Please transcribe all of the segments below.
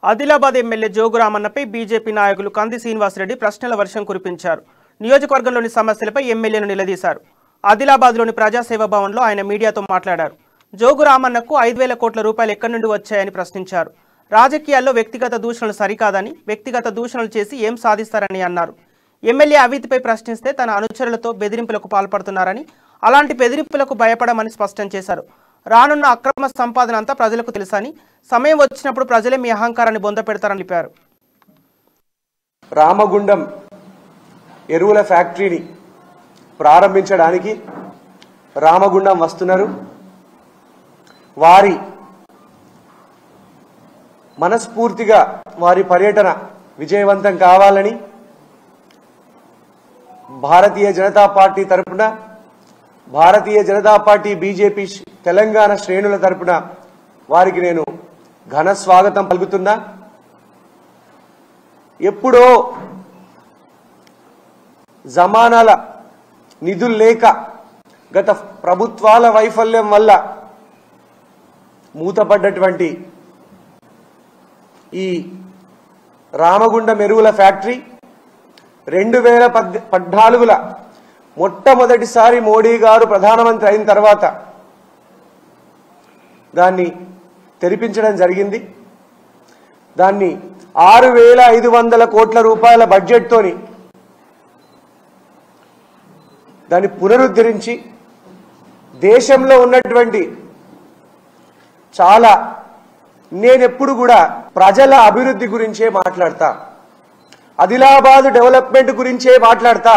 Adilabad MLA జోగురామన్నపై BJP నాయకులు కంది శ్రీనివాసరెడ్డి ప్రశ్నల వర్షం కురిపించారు నియోజకవర్గంలోని సమస్యలపై ఎమ్మెల్యేను నిలదీశారు ఆదిలాబాద్లోని ప్రజాసేవ భవన్లో ఆయన మీడియాతో మాట్లాడారు జోగు రామన్నకు ఐదు వేల కోట్ల రూపాయలు ఎక్కడి నుండి వచ్చాయని ప్రశ్నించారు రాజకీయాల్లో వ్యక్తిగత దూషణలు సరికాదని వ్యక్తిగత దూషణలు చేసి ఏం సాధిస్తారని అన్నారు ఎమ్మెల్యే అవితిపై ప్రశ్నిస్తే తన అనుచరులతో బెదిరింపులకు పాల్పడుతున్నారని అలాంటి బెదిరింపులకు భయపడమని స్పష్టం చేశారు రానున్న అక్రమ సంపాదన అంతా ప్రజలకు తెలుసని సమయం వచ్చినప్పుడు ప్రజలే మీ అహంకారాన్ని బొంద పెడతారని తెలిపారు రామగుండం ఎరువుల ఫ్యాక్టరీని ప్రారంభించడానికి రామగుండం వస్తున్నారు వారి మనస్ఫూర్తిగా వారి పర్యటన విజయవంతం కావాలని భారతీయ జనతా పార్టీ తరపున భారతీయ జనతా పార్టీ బీజేపీ శ్రే- తెలంగాణ శ్రేణుల తరపున వారికి నేను ఘన స్వాగతం పలుకుతున్నా ఎప్పుడో జమానాల నిధులు లేక గత ప్రభుత్వాల వైఫల్యం వల్ల మూతపడ్డటువంటి ఈ రామగుండం ఎరువుల ఫ్యాక్టరీ రెండు వేల పద్ పద్నాలుగుల మొట్టమొదటిసారి మోడీ గారు ప్రధానమంత్రి అయిన తర్వాత దాన్ని తెరిపించడం జరిగింది దాన్ని ఆరు వేల ఐదు వందల కోట్ల రూపాయల బడ్జెట్తోని దాన్ని పునరుద్ధరించి దేశంలో ఉన్నటువంటి చాలా నేనెప్పుడు కూడా ప్రజల అభివృద్ధి గురించే మాట్లాడతా ఆదిలాబాద్ డెవలప్మెంట్ గురించే మాట్లాడతా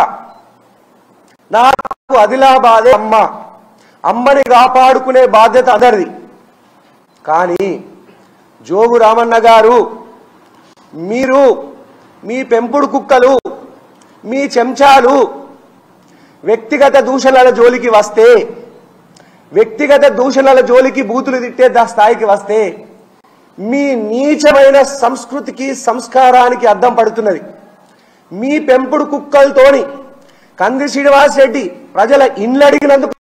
నాకు ఆదిలాబాదే అమ్మ అమ్మని కాపాడుకునే బాధ్యత అందరిది కానీ జోగు రామన్న గారు మీరు మీ పెంపుడు కుక్కలు మీ చెంచాలు వ్యక్తిగత దూషణల జోలికి వస్తే వ్యక్తిగత దూషణల జోలికి బూతులు తిట్టే దా స్థాయికి వస్తే మీ నీచమైన సంస్కృతికి సంస్కారానికి అద్దం పడుతున్నది మీ పెంపుడు కుక్కలతోని కంది శ్రీనివాస్ రెడ్డి ప్రజల ఇండ్లు అడిగినందుకు